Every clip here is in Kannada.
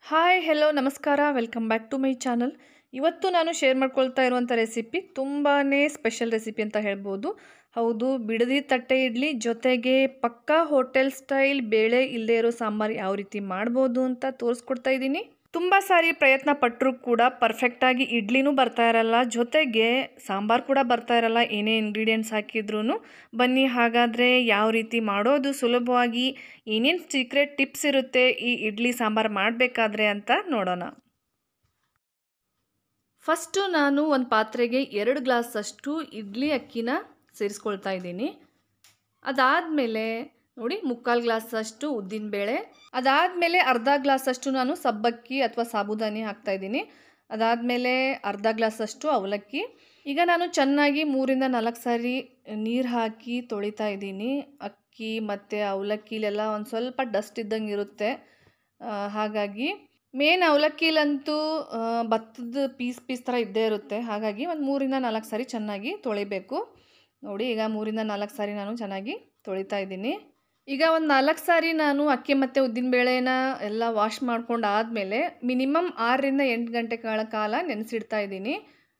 ಹಾಯ್ ಹೆಲೋ ನಮಸ್ಕಾರ welcome back to my channel ಇವತ್ತು ನಾನು ಶೇರ್ ಮಾಡ್ಕೊಳ್ತಾ ಇರುವಂಥ ರೆಸಿಪಿ ತುಂಬಾ ಸ್ಪೆಷಲ್ ರೆಸಿಪಿ ಅಂತ ಹೇಳ್ಬೋದು ಹೌದು ಬಿಡದಿ ತಟ್ಟೆ ಇಡ್ಲಿ ಜೊತೆಗೆ ಪಕ್ಕಾ ಹೋಟೆಲ್ ಸ್ಟೈಲ್ ಬೇಳೆ ಇಲ್ಲದೆ ಇರೋ ಸಾಂಬಾರು ಯಾವ ರೀತಿ ಮಾಡ್ಬೋದು ಅಂತ ತೋರಿಸ್ಕೊಡ್ತಾ ಇದ್ದೀನಿ ತುಂಬ ಸಾರಿ ಪ್ರಯತ್ನ ಪಟ್ಟರೂ ಕೂಡ ಪರ್ಫೆಕ್ಟಾಗಿ ಇಡ್ಲಿನೂ ಬರ್ತಾ ಇರಲ್ಲ ಜೊತೆಗೆ ಸಾಂಬಾರು ಕೂಡ ಬರ್ತಾ ಇರಲ್ಲ ಏನೇ ಇಂಗ್ರೀಡಿಯೆಂಟ್ಸ್ ಹಾಕಿದ್ರೂ ಬನ್ನಿ ಹಾಗಾದರೆ ಯಾವ ರೀತಿ ಮಾಡೋದು ಸುಲಭವಾಗಿ ಏನೇನು ಸೀಕ್ರೆಟ್ ಟಿಪ್ಸ್ ಇರುತ್ತೆ ಈ ಇಡ್ಲಿ ಸಾಂಬಾರು ಮಾಡಬೇಕಾದ್ರೆ ಅಂತ ನೋಡೋಣ ಫಸ್ಟು ನಾನು ಒಂದು ಪಾತ್ರೆಗೆ ಎರಡು ಗ್ಲಾಸಷ್ಟು ಇಡ್ಲಿ ಅಕ್ಕಿನ ಸೇರಿಸ್ಕೊಳ್ತಾ ಇದ್ದೀನಿ ಅದಾದಮೇಲೆ ನೋಡಿ ಮುಕ್ಕಾಲು ಗ್ಲಾಸಷ್ಟು ಉದ್ದಿನಬೇಳೆ ಅದಾದಮೇಲೆ ಅರ್ಧ ಗ್ಲಾಸಷ್ಟು ನಾನು ಸಬ್ಬಕ್ಕಿ ಅಥವಾ ಸಾಬುದಾನಿ ಹಾಕ್ತಾಯಿದ್ದೀನಿ ಅದಾದಮೇಲೆ ಅರ್ಧ ಗ್ಲಾಸಷ್ಟು ಅವಲಕ್ಕಿ ಈಗ ನಾನು ಚೆನ್ನಾಗಿ ಮೂರಿಂದ ನಾಲ್ಕು ಸಾರಿ ನೀರು ಹಾಕಿ ತೊಳಿತಾ ಇದ್ದೀನಿ ಅಕ್ಕಿ ಮತ್ತು ಅವಲಕ್ಕಿಲೆಲ್ಲ ಒಂದು ಸ್ವಲ್ಪ ಡಸ್ಟ್ ಇದ್ದಂಗೆ ಇರುತ್ತೆ ಹಾಗಾಗಿ ಮೇನ್ ಅವಲಕ್ಕಿಲಂತೂ ಭತ್ತದ ಪೀಸ್ ಪೀಸ್ ಥರ ಇದ್ದೇ ಇರುತ್ತೆ ಹಾಗಾಗಿ ಒಂದು ಮೂರಿಂದ ನಾಲ್ಕು ಸಾರಿ ಚೆನ್ನಾಗಿ ತೊಳಿಬೇಕು ನೋಡಿ ಈಗ ಮೂರಿಂದ ನಾಲ್ಕು ಸಾರಿ ನಾನು ಚೆನ್ನಾಗಿ ತೊಳಿತಾ ಇದ್ದೀನಿ ಈಗ ಒಂದು ನಾಲ್ಕು ಸಾರಿ ನಾನು ಅಕ್ಕಿ ಮತ್ತು ಉದ್ದಿನಬೇಳೆನ ಎಲ್ಲ ವಾಶ್ ಮಾಡ್ಕೊಂಡು ಆದಮೇಲೆ ಮಿನಿಮಮ್ ಆರರಿಂದ ಎಂಟು ಗಂಟೆಗಳ ಕಾಲ ನೆನೆಸಿಡ್ತಾ ಇದ್ದೀನಿ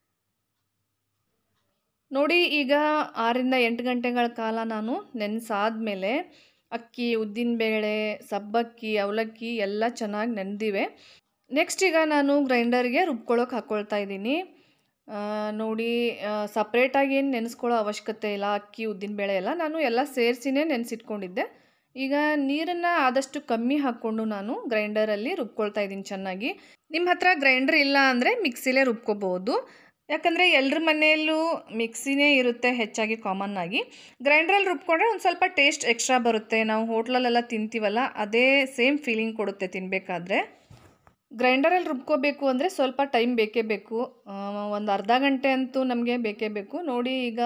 ನೋಡಿ ಈಗ ಆರರಿಂದ ಎಂಟು ಗಂಟೆಗಳ ಕಾಲ ನಾನು ನೆನೆಸಾದ್ಮೇಲೆ ಅಕ್ಕಿ ಉದ್ದಿನಬೇಳೆ ಸಬ್ಬಕ್ಕಿ ಅವಲಕ್ಕಿ ಎಲ್ಲ ಚೆನ್ನಾಗಿ ನೆನೆದಿವೆ ನೆಕ್ಸ್ಟ್ ಈಗ ನಾನು ಗ್ರೈಂಡರ್ಗೆ ರುಬ್ಕೊಳ್ಳೋಕೆ ಹಾಕ್ಕೊಳ್ತಾ ಇದ್ದೀನಿ ನೋಡಿ ಸಪ್ರೇಟಾಗಿ ಏನು ನೆನೆಸ್ಕೊಳ್ಳೋ ಅವಶ್ಯಕತೆ ಇಲ್ಲ ಅಕ್ಕಿ ಉದ್ದಿನಬೇಳೆ ಎಲ್ಲ ನಾನು ಎಲ್ಲ ಸೇರಿಸಿನೇ ನೆನೆಸಿಟ್ಕೊಂಡಿದ್ದೆ ಈಗ ನೀರನ್ನು ಆದಷ್ಟು ಕಮ್ಮಿ ಹಾಕ್ಕೊಂಡು ನಾನು ಗ್ರೈಂಡರಲ್ಲಿ ರುಬ್ಕೊಳ್ತಾ ಇದ್ದೀನಿ ಚೆನ್ನಾಗಿ ನಿಮ್ಮ ಹತ್ರ ಗ್ರೈಂಡರ್ ಇಲ್ಲ ಅಂದರೆ ಮಿಕ್ಸಿಲೇ ರುಬ್ಕೋಬೋದು ಯಾಕಂದರೆ ಎಲ್ಲರ ಮನೆಯಲ್ಲೂ ಮಿಕ್ಸಿನೇ ಇರುತ್ತೆ ಹೆಚ್ಚಾಗಿ ಕಾಮನ್ ಆಗಿ ಗ್ರೈಂಡ್ರಲ್ಲಿ ರುಬ್ಕೊಂಡ್ರೆ ಒಂದು ಸ್ವಲ್ಪ ಟೇಸ್ಟ್ ಎಕ್ಸ್ಟ್ರಾ ಬರುತ್ತೆ ನಾವು ಹೋಟ್ಲಲ್ಲೆಲ್ಲ ತಿಂತೀವಲ್ಲ ಅದೇ ಸೇಮ್ ಫೀಲಿಂಗ್ ಕೊಡುತ್ತೆ ತಿನ್ನಬೇಕಾದ್ರೆ ಗ್ರೈಂಡರಲ್ಲಿ ರುಬ್ಕೋಬೇಕು ಅಂದರೆ ಸ್ವಲ್ಪ ಟೈಮ್ ಬೇಕೇ ಬೇಕು ಒಂದು ಅರ್ಧ ಗಂಟೆ ಅಂತೂ ನಮಗೆ ಬೇಕೇ ಬೇಕು ನೋಡಿ ಈಗ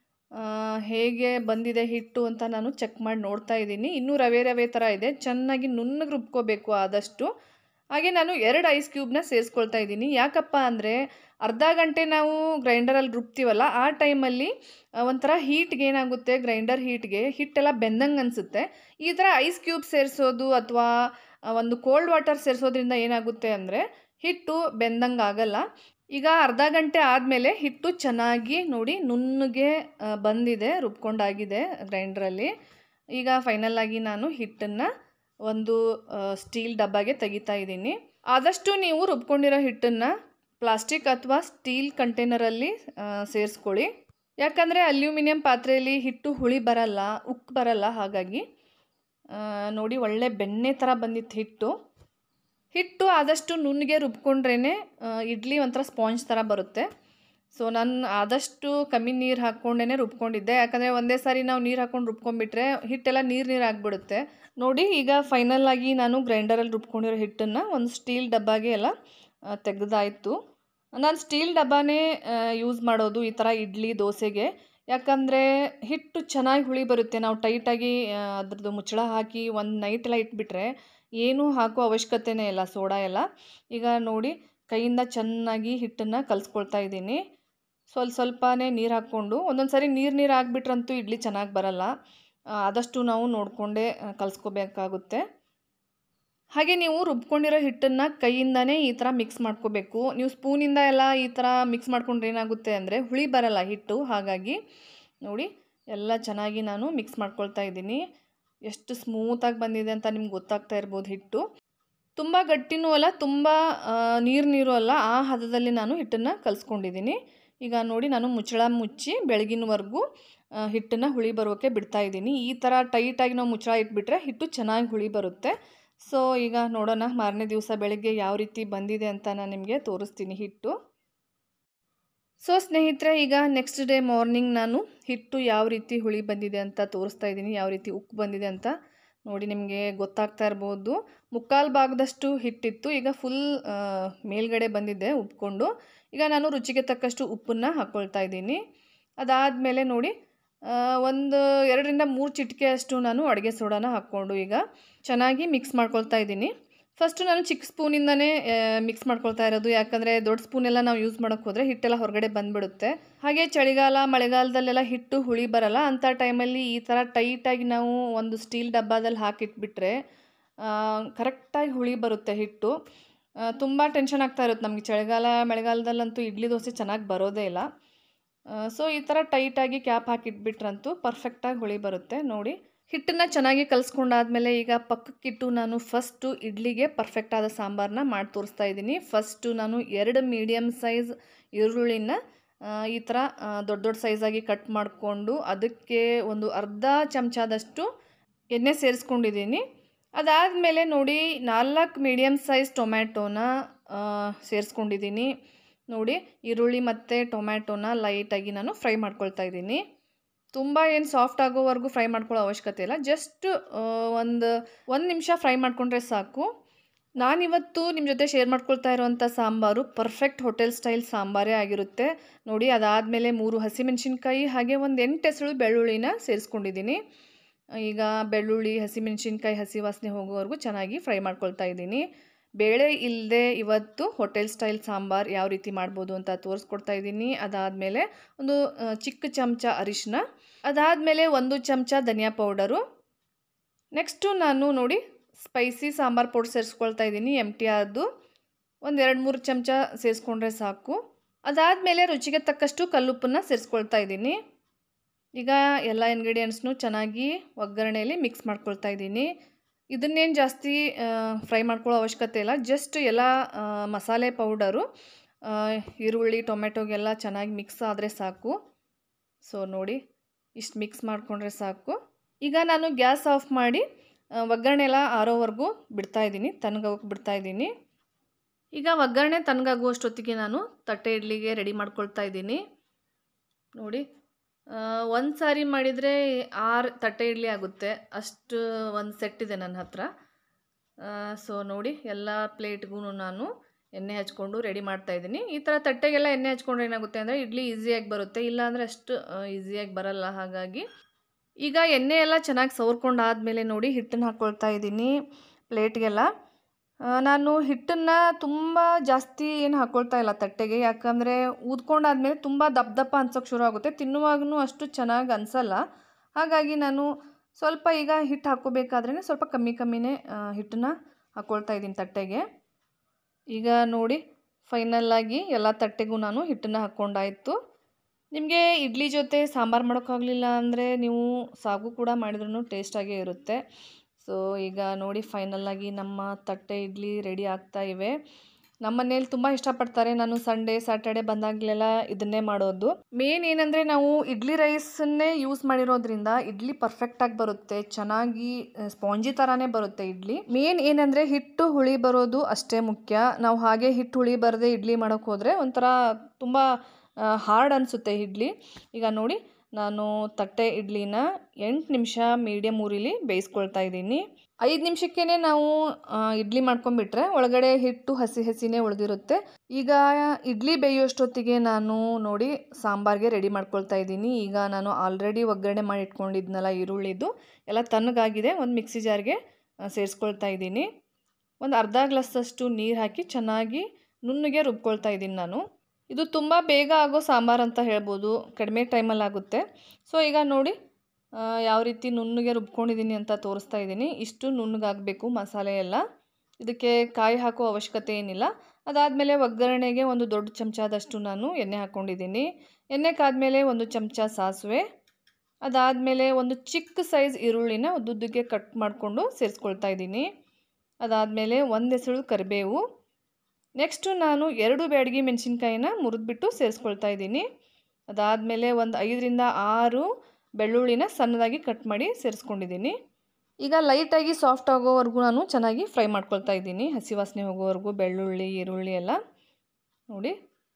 ಹೇಗೆ ಬಂದಿದೆ ಹಿಟ್ಟು ಅಂತ ನಾನು ಚೆಕ್ ಮಾಡಿ ನೋಡ್ತಾ ಇದ್ದೀನಿ ಇನ್ನೂ ರವೆ ರವೆ ಥರ ಇದೆ ಚೆನ್ನಾಗಿ ನುಣ್ಣಗೆ ರುಬ್ಕೋಬೇಕು ಆದಷ್ಟು ಹಾಗೆ ನಾನು ಎರಡು ಐಸ್ ಕ್ಯೂಬ್ನ ಸೇರಿಸ್ಕೊಳ್ತಾ ಇದ್ದೀನಿ ಯಾಕಪ್ಪ ಅಂದರೆ ಅರ್ಧ ಗಂಟೆ ನಾವು ಗ್ರೈಂಡರಲ್ಲಿ ರುಬ್ತೀವಲ್ಲ ಆ ಟೈಮಲ್ಲಿ ಒಂಥರ ಹೀಟ್ಗೆ ಏನಾಗುತ್ತೆ ಗ್ರೈಂಡರ್ ಹೀಟ್ಗೆ ಹಿಟ್ಟೆಲ್ಲ ಬೆಂದಂಗೆ ಅನಿಸುತ್ತೆ ಈ ಥರ ಐಸ್ ಕ್ಯೂಬ್ ಸೇರಿಸೋದು ಅಥವಾ ಒಂದು ಕೋಲ್ಡ್ ವಾಟರ್ ಸೇರಿಸೋದ್ರಿಂದ ಏನಾಗುತ್ತೆ ಅಂದರೆ ಹಿಟ್ಟು ಬೆಂದಂಗೆ ಆಗಲ್ಲ ಈಗ ಅರ್ಧ ಗಂಟೆ ಆದಮೇಲೆ ಹಿಟ್ಟು ಚೆನ್ನಾಗಿ ನೋಡಿ ನುಣ್ಣಗೆ ಬಂದಿದೆ ರುಬ್ಕೊಂಡಾಗಿದೆ ಗ್ರೈಂಡ್ರಲ್ಲಿ ಈಗ ಫೈನಲಾಗಿ ನಾನು ಹಿಟ್ಟನ್ನು ಒಂದು ಸ್ಟೀಲ್ ಡಬ್ಬಾಗೆ ತೆಗಿತಾ ಇದ್ದೀನಿ ಆದಷ್ಟು ನೀವು ರುಬ್ಕೊಂಡಿರೋ ಹಿಟ್ಟನ್ನು ಪ್ಲಾಸ್ಟಿಕ್ ಅಥವಾ ಸ್ಟೀಲ್ ಕಂಟೈನರಲ್ಲಿ ಸೇರಿಸ್ಕೊಳ್ಳಿ ಯಾಕಂದರೆ ಅಲ್ಯೂಮಿನಿಯಂ ಪಾತ್ರೆಯಲ್ಲಿ ಹಿಟ್ಟು ಹುಳಿ ಬರಲ್ಲ ಉಕ್ಕು ಬರಲ್ಲ ಹಾಗಾಗಿ ನೋಡಿ ಒಳ್ಳೆ ಬೆಣ್ಣೆ ಥರ ಬಂದಿತ್ತು ಹಿಟ್ಟು ಹಿಟ್ಟು ಆದಷ್ಟು ನುಣ್ಣಗೆ ರುಬ್ಕೊಂಡ್ರೇ ಇಡ್ಲಿ ಒಂಥರ ಸ್ಪಾಂಜ್ ಥರ ಬರುತ್ತೆ ಸೊ ನಾನು ಆದಷ್ಟು ಕಮ್ಮಿ ನೀರು ಹಾಕ್ಕೊಂಡೇ ರುಬ್ಕೊಂಡಿದ್ದೆ ಯಾಕಂದರೆ ಒಂದೇ ಸಾರಿ ನಾವು ನೀರು ಹಾಕ್ಕೊಂಡು ರುಬ್ಕೊಂಡ್ಬಿಟ್ರೆ ಹಿಟ್ಟೆಲ್ಲ ನೀರು ನೀರು ಆಗಿಬಿಡುತ್ತೆ ನೋಡಿ ಈಗ ಫೈನಲ್ ಆಗಿ ನಾನು ಗ್ರೈಂಡರಲ್ಲಿ ರುಬ್ಕೊಂಡಿರೋ ಹಿಟ್ಟನ್ನು ಒಂದು ಸ್ಟೀಲ್ ಡಬ್ಬಾಗೆ ಎಲ್ಲ ತೆಗೆದಾಯಿತು ನಾನು ಸ್ಟೀಲ್ ಡಬ್ಬಾನೇ ಯೂಸ್ ಮಾಡೋದು ಈ ಥರ ಇಡ್ಲಿ ದೋಸೆಗೆ ಯಾಕಂದರೆ ಹಿಟ್ಟು ಚೆನ್ನಾಗಿ ಹುಳಿ ಬರುತ್ತೆ ನಾವು ಟೈಟಾಗಿ ಅದ್ರದ್ದು ಮುಚ್ಚಳ ಹಾಕಿ ಒಂದು ನೈಟ್ ಎಲ್ಲ ಇಟ್ಬಿಟ್ರೆ ಏನೂ ಹಾಕೋ ಅವಶ್ಯಕತೆನೇ ಇಲ್ಲ ಸೋಡಾ ಎಲ್ಲ ಈಗ ನೋಡಿ ಕೈಯಿಂದ ಚೆನ್ನಾಗಿ ಹಿಟ್ಟನ್ನು ಕಲಿಸ್ಕೊಳ್ತಾ ಇದ್ದೀನಿ ಸ್ವಲ್ಪ ಸ್ವಲ್ಪನೇ ನೀರು ಹಾಕ್ಕೊಂಡು ಒಂದೊಂದು ಸಾರಿ ನೀರು ನೀರು ಆಗಿಬಿಟ್ರಂತೂ ಇಡ್ಲಿ ಚೆನ್ನಾಗಿ ಬರಲ್ಲ ಆದಷ್ಟು ನಾವು ನೋಡಿಕೊಂಡೇ ಕಲಿಸ್ಕೋಬೇಕಾಗುತ್ತೆ ಹಾಗೆ ನೀವು ರುಬ್ಕೊಂಡಿರೋ ಹಿಟ್ಟನ್ನು ಕೈಯಿಂದನೇ ಈ ಥರ ಮಿಕ್ಸ್ ಮಾಡ್ಕೋಬೇಕು ನೀವು ಸ್ಪೂನಿಂದ ಎಲ್ಲ ಈ ಥರ ಮಿಕ್ಸ್ ಮಾಡ್ಕೊಂಡ್ರೆ ಏನಾಗುತ್ತೆ ಅಂದರೆ ಹುಳಿ ಬರಲ್ಲ ಹಿಟ್ಟು ಹಾಗಾಗಿ ನೋಡಿ ಎಲ್ಲ ಚೆನ್ನಾಗಿ ನಾನು ಮಿಕ್ಸ್ ಮಾಡ್ಕೊಳ್ತಾ ಇದ್ದೀನಿ ಎಷ್ಟು ಸ್ಮೂತಾಗಿ ಬಂದಿದೆ ಅಂತ ನಿಮ್ಗೆ ಗೊತ್ತಾಗ್ತಾ ಇರ್ಬೋದು ಹಿಟ್ಟು ತುಂಬ ಗಟ್ಟಿನೂ ಅಲ್ಲ ತುಂಬ ನೀರು ನೀರು ಅಲ್ಲ ಆ ಹದದಲ್ಲಿ ನಾನು ಹಿಟ್ಟನ್ನು ಕಲಿಸ್ಕೊಂಡಿದ್ದೀನಿ ಈಗ ನೋಡಿ ನಾನು ಮುಚ್ಚಳ ಮುಚ್ಚಿ ಬೆಳಗಿನವರೆಗೂ ಹಿಟ್ಟನ್ನು ಹುಳಿ ಬರೋಕ್ಕೆ ಬಿಡ್ತಾ ಇದ್ದೀನಿ ಈ ಥರ ಟೈಟಾಗಿ ನಾವು ಮುಚ್ಚಳ ಇಟ್ಬಿಟ್ರೆ ಹಿಟ್ಟು ಚೆನ್ನಾಗಿ ಹುಳಿ ಬರುತ್ತೆ ಸೊ ಈಗ ನೋಡೋಣ ಮಾರನೇ ದಿವಸ ಬೆಳಗ್ಗೆ ಯಾವ ರೀತಿ ಬಂದಿದೆ ಅಂತ ನಾನು ನಿಮಗೆ ತೋರಿಸ್ತೀನಿ ಹಿಟ್ಟು ಸೊ ಸ್ನೇಹಿತರೆ ಈಗ ನೆಕ್ಸ್ಟ್ ಡೇ ಮಾರ್ನಿಂಗ್ ನಾನು ಹಿಟ್ಟು ಯಾವ ರೀತಿ ಹುಳಿ ಬಂದಿದೆ ಅಂತ ತೋರಿಸ್ತಾ ಇದ್ದೀನಿ ಯಾವ ರೀತಿ ಉಕ್ಕು ಬಂದಿದೆ ಅಂತ ನೋಡಿ ನಿಮಗೆ ಗೊತ್ತಾಗ್ತಾ ಇರ್ಬೋದು ಮುಕ್ಕಾಲು ಭಾಗದಷ್ಟು ಹಿಟ್ಟಿತ್ತು ಈಗ ಫುಲ್ ಮೇಲ್ಗಡೆ ಬಂದಿದೆ ಉಪ್ಕೊಂಡು ಈಗ ನಾನು ರುಚಿಗೆ ತಕ್ಕಷ್ಟು ಉಪ್ಪನ್ನು ಹಾಕ್ಕೊಳ್ತಾ ಇದ್ದೀನಿ ಅದಾದಮೇಲೆ ನೋಡಿ ಒಂದು ಎರಡರಿಂದ ಮೂರು ಚಿಟಿಕೆಯಷ್ಟು ನಾನು ಅಡುಗೆ ಸೋಡಾನ ಹಾಕ್ಕೊಂಡು ಈಗ ಚೆನ್ನಾಗಿ ಮಿಕ್ಸ್ ಮಾಡ್ಕೊಳ್ತಾ ಇದ್ದೀನಿ ಫಸ್ಟು ನಾನು ಚಿಕ್ಕ ಸ್ಪೂನಿಂದನೇ ಮಿಕ್ಸ್ ಮಾಡ್ಕೊಳ್ತಾ ಇರೋದು ಯಾಕಂದರೆ ದೊಡ್ಡ ಸ್ಪೂನೆಲ್ಲ ನಾವು ಯೂಸ್ ಮಾಡೋಕ್ಕೆ ಹೋದರೆ ಹಿಟ್ಟೆಲ್ಲ ಹೊರಗಡೆ ಬಂದುಬಿಡುತ್ತೆ ಹಾಗೆ ಚಳಿಗಾಲ ಮಳೆಗಾಲದಲ್ಲೆಲ್ಲ ಹಿಟ್ಟು ಹುಳಿ ಬರಲ್ಲ ಅಂಥ ಟೈಮಲ್ಲಿ ಈ ಥರ ಟೈಟಾಗಿ ನಾವು ಒಂದು ಸ್ಟೀಲ್ ಡಬ್ಬದಲ್ಲಿ ಹಾಕಿಟ್ಬಿಟ್ರೆ ಕರೆಕ್ಟಾಗಿ ಹುಳಿ ಬರುತ್ತೆ ಹಿಟ್ಟು ತುಂಬ ಟೆನ್ಷನ್ ಆಗ್ತಾ ಇರುತ್ತೆ ನಮಗೆ ಚಳಿಗಾಲ ಮಳೆಗಾಲದಲ್ಲಂತೂ ಇಡ್ಲಿ ದೋಸೆ ಚೆನ್ನಾಗಿ ಬರೋದೇ ಇಲ್ಲ ಸೊ ಈ ಥರ ಟೈಟಾಗಿ ಕ್ಯಾಪ್ ಹಾಕಿಟ್ಬಿಟ್ರಂತೂ ಪರ್ಫೆಕ್ಟಾಗಿ ಹುಳಿ ಬರುತ್ತೆ ನೋಡಿ ಹಿಟ್ಟನ್ನು ಚೆನ್ನಾಗಿ ಕಲಿಸ್ಕೊಂಡಾದ್ಮೇಲೆ ಈಗ ಪಕ್ಕಕ್ಕಿಟ್ಟು ನಾನು ಫಸ್ಟು ಇಡ್ಲಿಗೆ ಪರ್ಫೆಕ್ಟ್ ಆದ ಸಾಂಬಾರನ್ನ ಮಾಡಿ ತೋರಿಸ್ತಾ ಇದ್ದೀನಿ ಫಸ್ಟು ನಾನು ಎರಡು ಮೀಡಿಯಮ್ ಸೈಜ್ ಈರುಳ್ಳಿನ ಆ, ಈ ಥರ ಆ, ದೊಡ್ಡ ದೊಡ್ಡ ಸೈಜಾಗಿ ಕಟ್ ಮಾಡಿಕೊಂಡು ಅದಕ್ಕೆ ಒಂದು ಅರ್ಧ ಚಮಚದಷ್ಟು ಎಣ್ಣೆ ಸೇರಿಸ್ಕೊಂಡಿದ್ದೀನಿ ಅದಾದಮೇಲೆ ನೋಡಿ ನಾಲ್ಕು ಮೀಡಿಯಮ್ ಸೈಜ್ ಟೊಮ್ಯಾಟೋನ ಸೇರಿಸ್ಕೊಂಡಿದ್ದೀನಿ ನೋಡಿ ಈರುಳ್ಳಿ ಮತ್ತು ಟೊಮ್ಯಾಟೋನ ಲೈಟಾಗಿ ನಾನು ಫ್ರೈ ಮಾಡ್ಕೊಳ್ತಾ ಇದ್ದೀನಿ ತುಂಬ ಏನು ಸಾಫ್ಟ್ ಆಗೋವರೆಗೂ ಫ್ರೈ ಮಾಡ್ಕೊಳ್ಳೋ ಅವಶ್ಯಕತೆ ಇಲ್ಲ ಜಸ್ಟ್ ಒಂದು ಒಂದು ನಿಮಿಷ ಫ್ರೈ ಮಾಡಿಕೊಂಡ್ರೆ ಸಾಕು ನಾನಿವತ್ತು ನಿಮ್ಮ ಜೊತೆ ಶೇರ್ ಮಾಡ್ಕೊಳ್ತಾ ಇರುವಂಥ ಸಾಂಬಾರು ಪರ್ಫೆಕ್ಟ್ ಹೋಟೆಲ್ ಸ್ಟೈಲ್ ಸಾಂಬಾರೇ ಆಗಿರುತ್ತೆ ನೋಡಿ ಅದಾದಮೇಲೆ ಮೂರು ಹಸಿಮೆಣಸಿನ್ಕಾಯಿ ಹಾಗೆ ಒಂದು ಎಂಟು ಹೆಸರು ಬೆಳ್ಳುಳ್ಳಿನ ಸೇರಿಸ್ಕೊಂಡಿದ್ದೀನಿ ಈಗ ಬೆಳ್ಳುಳ್ಳಿ ಹಸಿಮೆಣಸಿನ್ಕಾಯಿ ಹಸಿ ವಾಸನೆ ಹೋಗೋವರೆಗೂ ಚೆನ್ನಾಗಿ ಫ್ರೈ ಮಾಡ್ಕೊಳ್ತಾ ಇದ್ದೀನಿ ಬೇಳೆ ಇಲ್ಲದೆ ಇವತ್ತು ಹೋಟೆಲ್ ಸ್ಟೈಲ್ ಸಾಂಬಾರು ಯಾವ ರೀತಿ ಮಾಡ್ಬೋದು ಅಂತ ತೋರಿಸ್ಕೊಡ್ತಾ ಇದ್ದೀನಿ ಅದಾದಮೇಲೆ ಒಂದು ಆ, ಚಿಕ್ಕ ಚಮಚ ಅರಿಶಿನ ಅದಾದಮೇಲೆ ಒಂದು ಚಮಚ ಧನಿಯಾ ಪೌಡರು ನೆಕ್ಸ್ಟು ನಾನು ನೋಡಿ ಸ್ಪೈಸಿ ಸಾಂಬಾರು ಪೌಡ್ರ್ ಸೇರಿಸ್ಕೊಳ್ತಾ ಇದ್ದೀನಿ ಎಮ್ ಟಿ ಆರ್ದು ಒಂದು ಎರಡು ಮೂರು ಚಮಚ ಸೇರಿಸ್ಕೊಂಡ್ರೆ ಸಾಕು ಅದಾದಮೇಲೆ ರುಚಿಗೆ ತಕ್ಕಷ್ಟು ಕಲ್ಲುಪ್ಪನ್ನು ಸೇರಿಸ್ಕೊಳ್ತಾ ಇದ್ದೀನಿ ಈಗ ಎಲ್ಲ ಇಂಗ್ರೀಡಿಯೆಂಟ್ಸ್ನು ಚೆನ್ನಾಗಿ ಒಗ್ಗರಣೆಯಲ್ಲಿ ಮಿಕ್ಸ್ ಮಾಡ್ಕೊಳ್ತಾ ಇದ್ದೀನಿ ಇದನ್ನೇನು ಜಾಸ್ತಿ ಫ್ರೈ ಮಾಡ್ಕೊಳ್ಳೋ ಅವಶ್ಯಕತೆ ಇಲ್ಲ ಜಸ್ಟ್ ಎಲ್ಲ ಆ, ಮಸಾಲೆ ಪೌಡರು ಆ, ಈರುಳ್ಳಿ ಟೊಮೆಟೊಗೆಲ್ಲ ಚೆನ್ನಾಗಿ ಮಿಕ್ಸ್ ಆದರೆ ಸಾಕು ಸೊ ನೋಡಿ ಇಷ್ಟು ಮಿಕ್ಸ್ ಮಾಡಿಕೊಂಡ್ರೆ ಸಾಕು ಈಗ ನಾನು ಗ್ಯಾಸ್ ಆಫ್ ಮಾಡಿ ಆ, ಒಗ್ಗರಣೆ ಎಲ್ಲ ಆರೋವರೆಗೂ ಬಿಡ್ತಾ ಇದ್ದೀನಿ ತಣ್ಣಗೋಗಕ್ಕೆ ಬಿಡ್ತಾ ಇದ್ದೀನಿ ಈಗ ಒಗ್ಗರಣೆ ತಣ್ಣಗಾಗುವಷ್ಟೊತ್ತಿಗೆ ನಾನು ತಟ್ಟೆ ಇಡ್ಲಿಗೆ ರೆಡಿ ಮಾಡ್ಕೊಳ್ತಾ ಇದ್ದೀನಿ ನೋಡಿ ಒಂದು ಸಾರಿ ಮಾಡಿದರೆ ಆರು ತಟ್ಟೆ ಇಡ್ಲಿ ಆಗುತ್ತೆ ಅಷ್ಟು ಒಂದು ಸೆಟ್ ಇದೆ ನನ್ನ ಹತ್ರ ಸೊ ನೋಡಿ ಎಲ್ಲ ಪ್ಲೇಟ್ಗೂ ನಾನು ಎಣ್ಣೆ ಹಚ್ಕೊಂಡು ರೆಡಿ ಮಾಡ್ತಾ ಇದ್ದೀನಿ ಈ ಥರ ತಟ್ಟೆಗೆಲ್ಲ ಎಣ್ಣೆ ಹಚ್ಕೊಂಡ್ರೆ ಏನಾಗುತ್ತೆ ಅಂದರೆ ಇಡ್ಲಿ ಈಸಿಯಾಗಿ ಬರುತ್ತೆ ಇಲ್ಲಾಂದರೆ ಅಷ್ಟು ಈಸಿಯಾಗಿ ಬರಲ್ಲ ಹಾಗಾಗಿ ಈಗ ಎಣ್ಣೆ ಎಲ್ಲ ಚೆನ್ನಾಗಿ ಸವರ್ಕೊಂಡು ಆದಮೇಲೆ ನೋಡಿ ಹಿಟ್ಟನ್ನು ಹಾಕ್ಕೊಳ್ತಾ ಇದ್ದೀನಿ ಪ್ಲೇಟ್ಗೆಲ್ಲ ಆ, ನಾನು ಹಿಟ್ಟನ್ನು ತುಂಬ ಜಾಸ್ತಿ ಏನು ಹಾಕ್ಕೊಳ್ತಾ ಇಲ್ಲ ತಟ್ಟೆಗೆ ಯಾಕಂದರೆ ಊದ್ಕೊಂಡಾದ್ಮೇಲೆ ತುಂಬ ದಪ್ಪ ದಪ್ಪ ಅನ್ಸೋಕ್ಕೆ ಶುರು ಆಗುತ್ತೆ ತಿನ್ನುವಾಗೂ ಅಷ್ಟು ಚೆನ್ನಾಗಿ ಅನಿಸಲ್ಲ ಹಾಗಾಗಿ ನಾನು ಸ್ವಲ್ಪ ಈಗ ಹಿಟ್ಟು ಹಾಕ್ಕೋಬೇಕಾದ್ರೇ ಸ್ವಲ್ಪ ಕಮ್ಮಿ ಕಮ್ಮಿನೇ ಹಿಟ್ಟನ್ನು ಹಾಕ್ಕೊಳ್ತಾ ಇದ್ದೀನಿ ತಟ್ಟೆಗೆ ಈಗ ನೋಡಿ ಫೈನಲ್ಲಾಗಿ ಎಲ್ಲ ತಟ್ಟೆಗೂ ನಾನು ಹಿಟ್ಟನ್ನು ಹಾಕ್ಕೊಂಡಾಯಿತು ನಿಮಗೆ ಇಡ್ಲಿ ಜೊತೆ ಸಾಂಬಾರು ಮಾಡೋಕ್ಕಾಗಲಿಲ್ಲ ಅಂದರೆ ನೀವು ಸಾಗು ಕೂಡ ಮಾಡಿದ್ರೂ ಟೇಸ್ಟಾಗೇ ಇರುತ್ತೆ ಸೊ ಈಗ ನೋಡಿ ಫೈನಲ್ಲಾಗಿ ನಮ್ಮ ತಟ್ಟೆ ಇಡ್ಲಿ ರೆಡಿ ಆಗ್ತಾ ಇವೆ ನಮ್ಮ ಮನೇಲಿ ತುಂಬ ಇಷ್ಟಪಡ್ತಾರೆ ನಾನು ಸಂಡೇ ಸ್ಯಾಟರ್ಡೆ ಬಂದಾಗಲೆಲ್ಲ ಇದನ್ನೇ ಮಾಡೋದು ಮೇನ್ ಏನಂದರೆ ನಾವು ಇಡ್ಲಿ ರೈಸನ್ನೇ ಯೂಸ್ ಮಾಡಿರೋದ್ರಿಂದ ಇಡ್ಲಿ ಪರ್ಫೆಕ್ಟಾಗಿ ಬರುತ್ತೆ ಚೆನ್ನಾಗಿ ಸ್ಪಾಂಜಿ ಥರನೇ ಬರುತ್ತೆ ಇಡ್ಲಿ ಮೇನ್ ಏನಂದರೆ ಹಿಟ್ಟು ಹುಳಿ ಬರೋದು ಅಷ್ಟೇ ಮುಖ್ಯ ನಾವು ಹಾಗೆ ಹಿಟ್ಟು ಹುಳಿ ಬರದೆ ಇಡ್ಲಿ ಮಾಡೋಕ್ಕೆ ಹೋದರೆ ಒಂಥರ ತುಂಬ ಹಾರ್ಡ್ ಅನಿಸುತ್ತೆ ಇಡ್ಲಿ ಈಗ ನೋಡಿ ನಾನು ತಟ್ಟೆ ಇಡ್ಲಿನ ಎಂಟು ನಿಮಿಷ ಮೀಡಿಯಮ್ ಊರಿಲಿ ಬೇಯಿಸ್ಕೊಳ್ತಾ ಇದ್ದೀನಿ ಐದು ನಿಮಿಷಕ್ಕೇ ನಾವು ಆ, ಇಡ್ಲಿ ಮಾಡ್ಕೊಂಬಿಟ್ರೆ ಒಳಗಡೆ ಹಿಟ್ಟು ಹಸಿ ಹಸಿನೇ ಉಳಿದಿರುತ್ತೆ ಈಗ ಇಡ್ಲಿ ಬೇಯೋಷ್ಟೊತ್ತಿಗೆ ನಾನು ನೋಡಿ ಸಾಂಬಾರ್ಗೆ ರೆಡಿ ಮಾಡ್ಕೊಳ್ತಾ ಇದ್ದೀನಿ ಈಗ ನಾನು ಆಲ್ರೆಡಿ ಒಗ್ಗರಣೆ ಮಾಡಿ ಇಟ್ಕೊಂಡಿದ್ನಲ್ಲ ಈರುಳ್ಳಿದು ಎಲ್ಲ ತಣ್ಣಗಾಗಿದೆ ಒಂದು ಮಿಕ್ಸಿ ಜಾರ್ಗೆ ಆ, ಸೇರಿಸ್ಕೊಳ್ತಾ ಇದ್ದೀನಿ ಒಂದು ಅರ್ಧ ಗ್ಲಾಸಷ್ಟು ನೀರು ಹಾಕಿ ಚೆನ್ನಾಗಿ ನುಣ್ಣಗೆ ರುಬ್ಕೊಳ್ತಾ ಇದ್ದೀನಿ ನಾನು ಇದು ತುಂಬ ಬೇಗ ಆಗೋ ಸಾಂಬಾರು ಅಂತ ಹೇಳ್ಬೋದು ಕಡಿಮೆ ಟೈಮಲ್ಲಿ ಆಗುತ್ತೆ ಸೊ ಈಗ ನೋಡಿ ಆ, ಯಾವ ರೀತಿ ನುಣ್ಣಗೆ ರುಬ್ಕೊಂಡಿದ್ದೀನಿ ಅಂತ ತೋರಿಸ್ತಾ ಇದ್ದೀನಿ ಇಷ್ಟು ನುಣ್ಣಗಾಗಬೇಕು ಮಸಾಲೆ ಎಲ್ಲ ಇದಕ್ಕೆ ಕಾಯಿ ಹಾಕೋ ಅವಶ್ಯಕತೆ ಏನಿಲ್ಲ ಅದಾದಮೇಲೆ ಒಗ್ಗರಣೆಗೆ ಒಂದು ದೊಡ್ಡ ಚಮಚದಷ್ಟು ನಾನು ಎಣ್ಣೆ ಹಾಕ್ಕೊಂಡಿದ್ದೀನಿ ಎಣ್ಣೆ ಕಾದ್ಮೇಲೆ ಒಂದು ಚಮಚ ಸಾಸಿವೆ ಅದಾದಮೇಲೆ ಒಂದು ಚಿಕ್ಕ ಸೈಜ್ ಈರುಳ್ಳಿನ ಉದ್ದುದ್ದಕ್ಕೆ ಕಟ್ ಮಾಡಿಕೊಂಡು ಸೇರಿಸ್ಕೊಳ್ತಾ ಇದ್ದೀನಿ ಅದಾದಮೇಲೆ ಒಂದು ಹೆಸರು ಕರಿಬೇವು ನೆಕ್ಸ್ಟು ನಾನು ಎರಡು ಬ್ಯಾಡಗಿ ಮೆಣಸಿನ್ಕಾಯಿನ ಮುರಿದ್ಬಿಟ್ಟು ಸೇರಿಸ್ಕೊಳ್ತಾ ಇದ್ದೀನಿ ಅದಾದಮೇಲೆ ಒಂದು ಐದರಿಂದ ಆರು ಬೆಳ್ಳುಳ್ಳಿನ ಸಣ್ಣದಾಗಿ ಕಟ್ ಮಾಡಿ ಸೇರಿಸ್ಕೊಂಡಿದ್ದೀನಿ ಈಗ ಲೈಟಾಗಿ ಸಾಫ್ಟ್ ಆಗೋವರೆಗೂ ನಾನು ಚೆನ್ನಾಗಿ ಫ್ರೈ ಮಾಡ್ಕೊಳ್ತಾ ಇದ್ದೀನಿ ಹಸಿ ವಾಸನೆ ಹೋಗೋವರೆಗೂ ಬೆಳ್ಳುಳ್ಳಿ ಈರುಳ್ಳಿ ಎಲ್ಲ ನೋಡಿ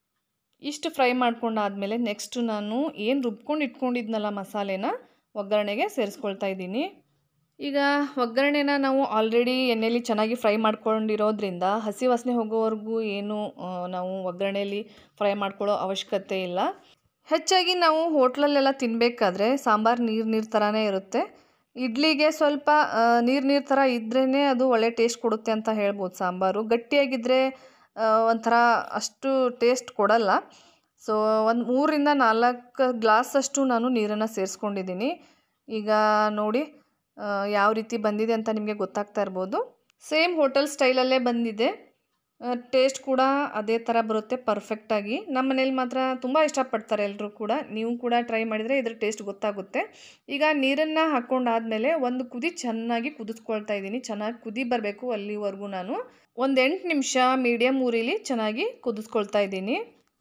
ಇಷ್ಟು ಫ್ರೈ ಮಾಡ್ಕೊಂಡಾದ್ಮೇಲೆ ನೆಕ್ಸ್ಟು ನಾನು ಏನು ರುಬ್ಕೊಂಡು ಇಟ್ಕೊಂಡಿದ್ನಲ್ಲ ಮಸಾಲೆನ ಒಗ್ಗರಣೆಗೆ ಸೇರಿಸ್ಕೊಳ್ತಾ ಇದ್ದೀನಿ ಈಗ ಒಗ್ಗರಣೆನ ನಾವು ಆಲ್ರೆಡಿ ಎಣ್ಣೆಯಲ್ಲಿ ಚೆನ್ನಾಗಿ ಫ್ರೈ ಮಾಡ್ಕೊಂಡಿರೋದ್ರಿಂದ ಹಸಿ ವಾಸನೆ ಹೋಗೋವರೆಗೂ ಏನು ಆ, ನಾವು ಒಗ್ಗರಣೆಯಲ್ಲಿ ಫ್ರೈ ಮಾಡ್ಕೊಳ್ಳೋ ಅವಶ್ಯಕತೆ ಇಲ್ಲ ಹೆಚ್ಚಾಗಿ ನಾವು ಹೋಟ್ಲಲ್ಲೆಲ್ಲ ತಿನ್ನಬೇಕಾದ್ರೆ ಸಾಂಬಾರು ನೀರು ನೀರು ಥರನೇ ಇರುತ್ತೆ ಇಡ್ಲಿಗೆ ಸ್ವಲ್ಪ ನೀರು ನೀರು ಥರ ಇದ್ರೇ ಅದು ಒಳ್ಳೆ ಟೇಸ್ಟ್ ಕೊಡುತ್ತೆ ಅಂತ ಹೇಳ್ಬೋದು ಸಾಂಬಾರು ಗಟ್ಟಿಯಾಗಿದ್ದರೆ ಆ, ಒಂಥರ ಅಷ್ಟು ಟೇಸ್ಟ್ ಕೊಡಲ್ಲ ಸೊ ಒಂದು ಮೂರಿಂದ ನಾಲ್ಕು ಗ್ಲಾಸಷ್ಟು ನಾನು ನೀರನ್ನು ಸೇರಿಸ್ಕೊಂಡಿದ್ದೀನಿ ಈಗ ನೋಡಿ ಆ, ಯಾವ ರೀತಿ ಬಂದಿದೆ ಅಂತ ನಿಮಗೆ ಗೊತ್ತಾಗ್ತಾ ಇರ್ಬೋದು ಸೇಮ್ ಹೋಟೆಲ್ ಸ್ಟೈಲಲ್ಲೇ ಬಂದಿದೆ ಟೇಸ್ಟ್ ಕೂಡ ಅದೇ ಥರ ಬರುತ್ತೆ ಪರ್ಫೆಕ್ಟಾಗಿ ನಮ್ಮ ಮನೇಲಿ ಮಾತ್ರ ತುಂಬ ಇಷ್ಟಪಡ್ತಾರೆ ಎಲ್ಲರೂ ಕೂಡ ನೀವು ಕೂಡ ಟ್ರೈ ಮಾಡಿದರೆ ಇದ್ರ ಟೇಸ್ಟ್ ಗೊತ್ತಾಗುತ್ತೆ ಈಗ ನೀರನ್ನು ಹಾಕ್ಕೊಂಡಾದ್ಮೇಲೆ ಒಂದು ಕುದಿ ಚೆನ್ನಾಗಿ ಕುದಿಸ್ಕೊಳ್ತಾ ಇದ್ದೀನಿ ಚೆನ್ನಾಗಿ ಕುದಿ ಬರಬೇಕು ಅಲ್ಲಿವರೆಗೂ ನಾನು ಒಂದು ಎಂಟು ನಿಮಿಷ ಮೀಡಿಯಮ್ ಊರಿಲಿ ಚೆನ್ನಾಗಿ ಕುದಿಸ್ಕೊಳ್ತಾ ಇದ್ದೀನಿ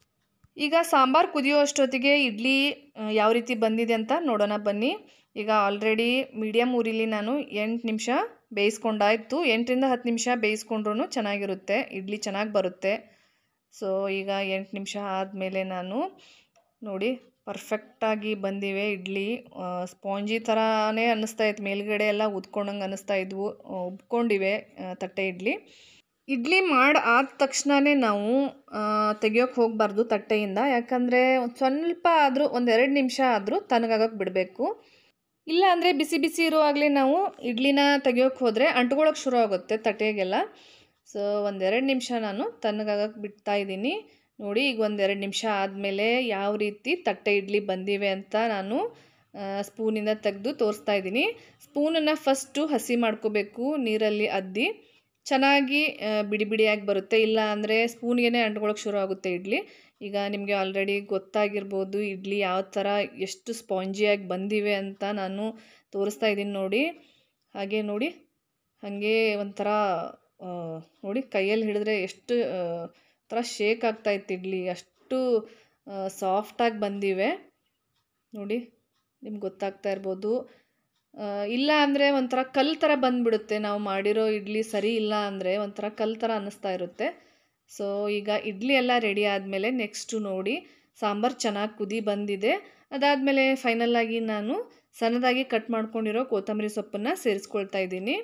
ಈಗ ಸಾಂಬಾರು ಕುದಿಯೋ ಅಷ್ಟೊತ್ತಿಗೆ ಇಡ್ಲಿ ಆ, ಯಾವ ರೀತಿ ಬಂದಿದೆ ಅಂತ ನೋಡೋಣ ಬನ್ನಿ ಈಗ ಆಲ್ರೆಡಿ ಮೀಡಿಯಮ್ ಊರಿಲಿ ನಾನು ಎಂಟು ನಿಮಿಷ ಬೇಯಿಸ್ಕೊಂಡಾಯ್ತು ಎಂಟರಿಂದ ಹತ್ತು ನಿಮಿಷ ಬೇಯಿಸ್ಕೊಂಡ್ರೂ ಚೆನ್ನಾಗಿರುತ್ತೆ ಇಡ್ಲಿ ಚೆನ್ನಾಗಿ ಬರುತ್ತೆ ಸೊ ಈಗ ಎಂಟು ನಿಮಿಷ ಆದಮೇಲೆ ನಾನು ನೋಡಿ ಪರ್ಫೆಕ್ಟಾಗಿ ಬಂದಿವೆ ಇಡ್ಲಿ ಸ್ಪಾಂಜಿ ಥರನೇ ಅನ್ನಿಸ್ತಾ ಇತ್ತು ಮೇಲ್ಗಡೆ ಎಲ್ಲ ಉದ್ಕೊಂಡಂಗೆ ಅನ್ನಿಸ್ತಾ ಇದ್ವು ಆ, ಉಬ್ಕೊಂಡಿವೆ ಆ, ತಟ್ಟೆ ಇಡ್ಲಿ ಇಡ್ಲಿ ಮಾಡಿ ಆದ ತಕ್ಷಣವೇ ನಾವು ತೆಗಿಯೋಕೆ ಹೋಗಬಾರ್ದು ತಟ್ಟೆಯಿಂದ ಯಾಕಂದರೆ ಒಂದು ಸ್ವಲ್ಪ ಆದರೂ ಒಂದೆರಡು ನಿಮಿಷ ಆದರೂ ತಣ್ಣಗಾಗಕ್ಕೆ ಬಿಡಬೇಕು ಇಲ್ಲ ಅಂದರೆ ಬಿಸಿ ಬಿಸಿ ಇರುವಾಗಲೇ ನಾವು ಇಡ್ಲಿನ ತೆಗಿಯೋಕೆ ಹೋದರೆ ಅಂಟ್ಕೊಳ್ಳೋಕೆ ಶುರು ಆಗುತ್ತೆ ತಟ್ಟೆಗೆಲ್ಲ ಸೊ ಒಂದೆರಡು ನಿಮಿಷ ನಾನು ತಣ್ಣಗಾಗಕ್ಕೆ ಬಿಡ್ತಾ ಇದ್ದೀನಿ ನೋಡಿ ಈಗ ಒಂದೆರಡು ನಿಮಿಷ ಆದಮೇಲೆ ಯಾವ ರೀತಿ ತಟ್ಟೆ ಇಡ್ಲಿ ಬಂದಿವೆ ಅಂತ ನಾನು ಸ್ಪೂನಿಂದ ತೆಗೆದು ತೋರಿಸ್ತಾ ಇದ್ದೀನಿ ಸ್ಪೂನನ್ನು ಫಸ್ಟು ಹಸಿ ಮಾಡ್ಕೋಬೇಕು ನೀರಲ್ಲಿ ಅದ್ದಿ ಚೆನ್ನಾಗಿ ಆ, ಬಿಡಿ ಬಿಡಿಯಾಗಿ ಬರುತ್ತೆ ಇಲ್ಲ ಅಂದರೆ ಸ್ಪೂನ್ಗೆ ಅಂಟ್ಕೊಳ್ಳೋಕೆ ಶುರು ಆಗುತ್ತೆ ಇಡ್ಲಿ ಈಗ ನಿಮಗೆ ಆಲ್ರೆಡಿ ಗೊತ್ತಾಗಿರ್ಬೋದು ಇಡ್ಲಿ ಯಾವ ಥರ ಎಷ್ಟು ಸ್ಪಾಂಜಿಯಾಗಿ ಬಂದಿವೆ ಅಂತ ನಾನು ತೋರಿಸ್ತಾ ಇದ್ದೀನಿ ನೋಡಿ ಹಾಗೆ ನೋಡಿ ಹಾಗೆ ಒಂಥರ ಆ, ನೋಡಿ ಕೈಯಲ್ಲಿ ಹಿಡಿದ್ರೆ ಎಷ್ಟು ಆ, ಥರ ಶೇಕ್ ಆಗ್ತಾ ಇತ್ತು ಇಡ್ಲಿ ಅಷ್ಟು ಸಾಫ್ಟಾಗಿ ಬಂದಿವೆ ನೋಡಿ ನಿಮ್ಗೆ ಗೊತ್ತಾಗ್ತಾ ಇರ್ಬೋದು ಆ, ಇಲ್ಲ ಅಂದರೆ ಒಂಥರ ಕಲ್ಲು ಥರ ಬಂದುಬಿಡುತ್ತೆ ನಾವು ಮಾಡಿರೋ ಇಡ್ಲಿ ಸರಿ ಇಲ್ಲ ಅಂದರೆ ಒಂಥರ ಕಲ್ಲು ಥರ ಅನ್ನಿಸ್ತಾ ಇರುತ್ತೆ ಸೊ ಈಗ ಇಡ್ಲಿ ಎಲ್ಲ ರೆಡಿ ಆದಮೇಲೆ ನೆಕ್ಸ್ಟು ನೋಡಿ ಸಾಂಬಾರು ಚೆನ್ನಾಗಿ ಕುದಿ ಬಂದಿದೆ ಅದಾದಮೇಲೆ ಫೈನಲ್ಲಾಗಿ ನಾನು ಸಣ್ಣದಾಗಿ ಕಟ್ ಮಾಡ್ಕೊಂಡಿರೋ ಕೊತ್ತಂಬರಿ ಸೊಪ್ಪನ್ನು ಸೇರಿಸ್ಕೊಳ್ತಾ ಇದ್ದೀನಿ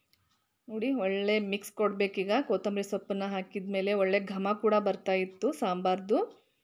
ನೋಡಿ ಒಳ್ಳೆ ಮಿಕ್ಸ್ ಕೊಡಬೇಕೀಗ ಕೊತ್ತಂಬರಿ ಸೊಪ್ಪನ್ನು ಹಾಕಿದ ಮೇಲೆ ಒಳ್ಳೆ ಘಮ ಕೂಡ ಬರ್ತಾ ಇತ್ತು ಸಾಂಬಾರ್ದು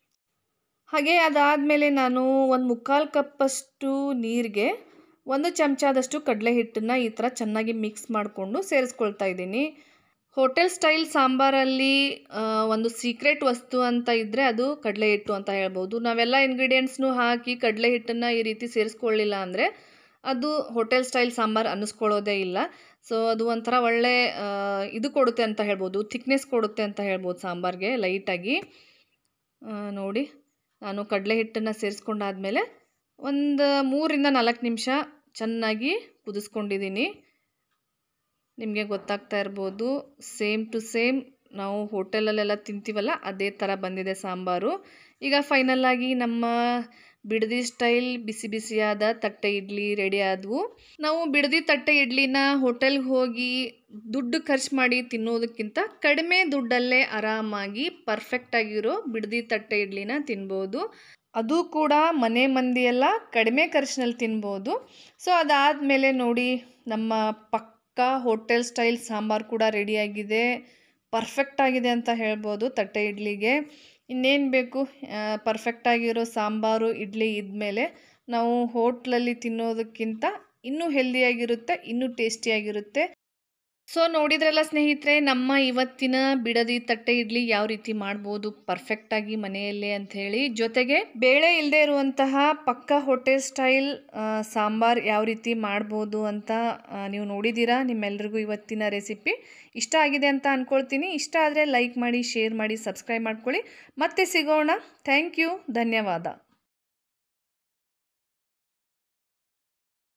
ಹಾಗೆ ಅದಾದಮೇಲೆ ನಾನು ಒಂದು ಮುಕ್ಕಾಲು ಕಪ್ಪಷ್ಟು ನೀರಿಗೆ ಒಂದು ಚಮಚದಷ್ಟು ಕಡಲೆ ಹಿಟ್ಟನ್ನು ಈ ಥರ ಚೆನ್ನಾಗಿ ಮಿಕ್ಸ್ ಮಾಡಿಕೊಂಡು ಸೇರಿಸ್ಕೊಳ್ತಾ ಇದ್ದೀನಿ ಹೋಟೆಲ್ ಸ್ಟೈಲ್ ಸಾಂಬಾರಲ್ಲಿ ಆ, ಒಂದು ಸೀಕ್ರೆಟ್ ವಸ್ತು ಅಂತ ಇದ್ದರೆ ಅದು ಕಡಲೆ ಹಿಟ್ಟು ಅಂತ ಹೇಳ್ಬೋದು ನಾವೆಲ್ಲ ಇಂಗ್ರೀಡಿಯೆಂಟ್ಸ್ನು ಹಾಕಿ ಕಡಲೆ ಹಿಟ್ಟನ್ನು ಈ ರೀತಿ ಸೇರಿಸ್ಕೊಳ್ಳಿಲ್ಲ ಅಂದರೆ ಅದು ಹೋಟೆಲ್ ಸ್ಟೈಲ್ ಸಾಂಬಾರು ಅನ್ನಿಸ್ಕೊಳ್ಳೋದೇ ಇಲ್ಲ ಸೊ ಅದು ಒಂಥರ ಒಳ್ಳೆ ಆ, ಇದು ಕೊಡುತ್ತೆ ಅಂತ ಹೇಳ್ಬೋದು ಥಿಕ್ನೆಸ್ ಕೊಡುತ್ತೆ ಅಂತ ಹೇಳ್ಬೋದು ಸಾಂಬಾರಿಗೆ ಲೈಟಾಗಿ ಆ, ನೋಡಿ ನಾನು ಕಡಲೆ ಹಿಟ್ಟನ್ನು ಸೇರಿಸ್ಕೊಂಡಾದ್ಮೇಲೆ ಒಂದು ಮೂರಿಂದ ನಾಲ್ಕು ನಿಮಿಷ ಚೆನ್ನಾಗಿ ಕುದಿಸ್ಕೊಂಡಿದ್ದೀನಿ ನಿಮಗೆ ಗೊತ್ತಾಗ್ತಾ ಇರ್ಬೋದು ಸೇಮ್ ಟು ಸೇಮ್ ನಾವು ಹೋಟೆಲಲ್ಲೆಲ್ಲ ತಿಂತೀವಲ್ಲ ಅದೇ ಥರ ಬಂದಿದೆ ಸಾಂಬಾರು ಈಗ ಫೈನಲ್ಲಾಗಿ ನಮ್ಮ ಬಿಡದಿ ಸ್ಟೈಲ್ ಬಿಸಿ ಬಿಸಿಯಾದ ತಟ್ಟೆ ಇಡ್ಲಿ ರೆಡಿ ಆದವು ನಾವು ಬಿಡದಿ ತಟ್ಟೆ ಇಡ್ಲಿನ ಹೋಟೆಲ್ಗೆ ಹೋಗಿ ದುಡ್ಡು ಖರ್ಚು ಮಾಡಿ ತಿನ್ನೋದಕ್ಕಿಂತ ಕಡಿಮೆ ದುಡ್ಡಲ್ಲೇ ಆರಾಮಾಗಿ ಪರ್ಫೆಕ್ಟಾಗಿರೋ ಬಿಡದಿ ತಟ್ಟೆ ಇಡ್ಲಿನ ತಿನ್ಬೋದು ಅದು ಕೂಡ ಮನೆ ಮಂದಿಯೆಲ್ಲ ಕಡಿಮೆ ಖರ್ಚಿನಲ್ಲಿ ತಿನ್ಬೋದು ಸೊ ಅದಾದಮೇಲೆ ನೋಡಿ ನಮ್ಮ ಪಕ್ಕ ಹೋಟೆಲ್ ಸ್ಟೈಲ್ ಸಾಂಬಾರು ಕೂಡ ರೆಡಿಯಾಗಿದೆ ಪರ್ಫೆಕ್ಟ್ ಆಗಿದೆ ಅಂತ ಹೇಳ್ಬೋದು ತಟ್ಟೆ ಇಡ್ಲಿಗೆ ಇನ್ನೇನು ಬೇಕು ಪರ್ಫೆಕ್ಟಾಗಿರೋ ಸಾಂಬಾರು ಇಡ್ಲಿ ಇದ್ಮೇಲೆ ನಾವು ಹೋಟ್ಲಲ್ಲಿ ತಿನ್ನೋದಕ್ಕಿಂತ ಇನ್ನೂ ಹೆಲ್ದಿಯಾಗಿರುತ್ತೆ ಇನ್ನೂ ಟೇಸ್ಟಿಯಾಗಿರುತ್ತೆ ಸೊ ನೋಡಿದ್ರಲ್ಲ ಸ್ನೇಹಿತರೆ ನಮ್ಮ ಇವತ್ತಿನ ಬಿಡದಿ ತಟ್ಟೆ ಇಡ್ಲಿ ಯಾವ ರೀತಿ ಮಾಡ್ಬೋದು ಪರ್ಫೆಕ್ಟಾಗಿ ಮನೆಯಲ್ಲೇ ಅಂಥೇಳಿ ಜೊತೆಗೆ ಬೇಳೆ ಇಲ್ಲದೆ ಇರುವಂತಹ ಪಕ್ಕ ಹೋಟೆಲ್ ಸ್ಟೈಲ್ ಸಾಂಬಾರ್ ಯಾವ ರೀತಿ ಮಾಡ್ಬೋದು ಅಂತ ಆ, ನೀವು ನೋಡಿದ್ದೀರಾ ನಿಮ್ಮೆಲ್ರಿಗೂ ಇವತ್ತಿನ ರೆಸಿಪಿ ಇಷ್ಟ ಆಗಿದೆ ಅಂತ ಅಂದ್ಕೊಳ್ತೀನಿ ಇಷ್ಟ ಆದರೆ ಲೈಕ್ ಮಾಡಿ ಶೇರ್ ಮಾಡಿ ಸಬ್ಸ್ಕ್ರೈಬ್ ಮಾಡ್ಕೊಳ್ಳಿ ಮತ್ತೆ ಸಿಗೋಣ ಥ್ಯಾಂಕ್ ಯು ಧನ್ಯವಾದ